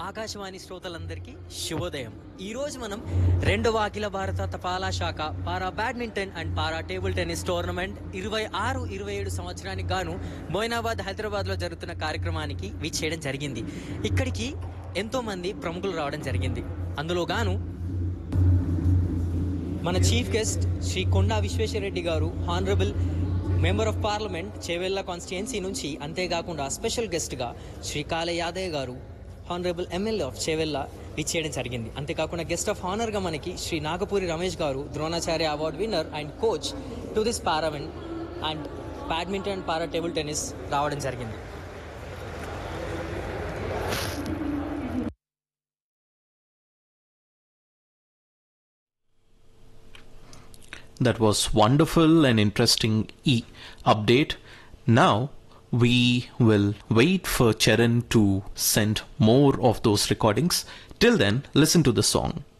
ఆకాశవాణి శ్రోతలందరికీ శుభోదయం ఈ రోజు మనం రెండవ అఖిల భారత తపాలా శాఖ para badminton and para table tennis tournament ఇరవై ఆరు ఇరవై ఏడు సంవత్సరానికి గాను మోయినాబాద్ హైదరాబాద్ లో జరుగుతున్న కార్యక్రమానికి విచ్చేయడం జరిగింది ఇక్కడికి ఎంతో మంది ప్రముఖులు రావడం జరిగింది అందులో గాను మన చీఫ్ గెస్ట్ శ్రీ కొండా విశ్వేశ్వరరెడ్డి గారు honourable member of parliament Chevella constituency నుంచి అంతేకాకుండా స్పెషల్ గెస్ట్గా శ్రీ కాళే యాదయ్య గారు హానరబుల్ ఎమ్మెల్యే ఆఫ్ చేవెళ్ళ ఇచ్చేయడం జరిగింది అంతేకాకుండా గెస్ట్ ఆఫ్ హానర్గా మనకి Shri Nagapuri Ramesh garu Dronacharya award winner and coach to this పారావెన్ and badminton and para table tennis రావడం జరిగింది That was wonderful and interesting e update. Now we will wait for Charan to send more of those recordings. Till then, listen to the song.